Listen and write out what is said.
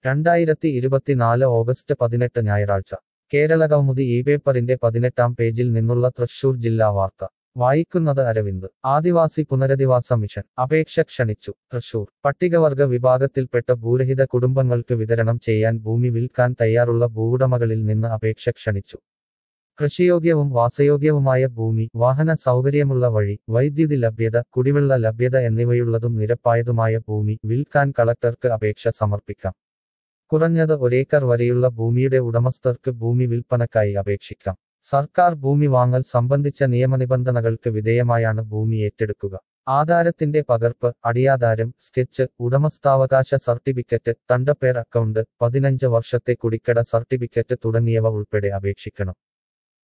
രണ്ടായിരത്തി ഇരുപത്തിനാല് ഓഗസ്റ്റ് പതിനെട്ട് ഞായറാഴ്ച കേരളകൗമുദി ഈ പേപ്പറിന്റെ പതിനെട്ടാം പേജിൽ നിന്നുള്ള തൃശൂർ ജില്ലാ വാർത്ത വായിക്കുന്നത് അരവിന്ദ് ആദിവാസി പുനരധിവാസ മിഷൻ അപേക്ഷ ക്ഷണിച്ചു തൃശൂർ പട്ടികവർഗ വിഭാഗത്തിൽപ്പെട്ട ഭൂരഹിത കുടുംബങ്ങൾക്ക് വിതരണം ചെയ്യാൻ ഭൂമി വിൽക്കാൻ തയ്യാറുള്ള ഭൂവുടമകളിൽ നിന്ന് അപേക്ഷ ക്ഷണിച്ചു കൃഷിയോഗ്യവും വാസയോഗ്യവുമായ ഭൂമി വാഹന സൗകര്യമുള്ള വഴി വൈദ്യുതി ലഭ്യത കുടിവെള്ള ലഭ്യത എന്നിവയുള്ളതും നിരപ്പായതുമായ ഭൂമി വിൽക്കാൻ കളക്ടർക്ക് അപേക്ഷ സമർപ്പിക്കാം കുറഞ്ഞത് ഒരേക്കർ വരെയുള്ള ഭൂമിയുടെ ഉടമസ്ഥർക്ക് ഭൂമി വിൽപ്പനക്കായി അപേക്ഷിക്കാം സർക്കാർ ഭൂമി വാങ്ങൽ സംബന്ധിച്ച നിയമനിബന്ധനകൾക്ക് വിധേയമായാണ് ഭൂമി ഏറ്റെടുക്കുക ആധാരത്തിന്റെ പകർപ്പ് അടിയാധാരം സ്കെച്ച് ഉടമസ്ഥാവകാശ സർട്ടിഫിക്കറ്റ് തണ്ടപ്പേർ അക്കൗണ്ട് പതിനഞ്ച് വർഷത്തെ കുടിക്കട സർട്ടിഫിക്കറ്റ് തുടങ്ങിയവ ഉൾപ്പെടെ അപേക്ഷിക്കണം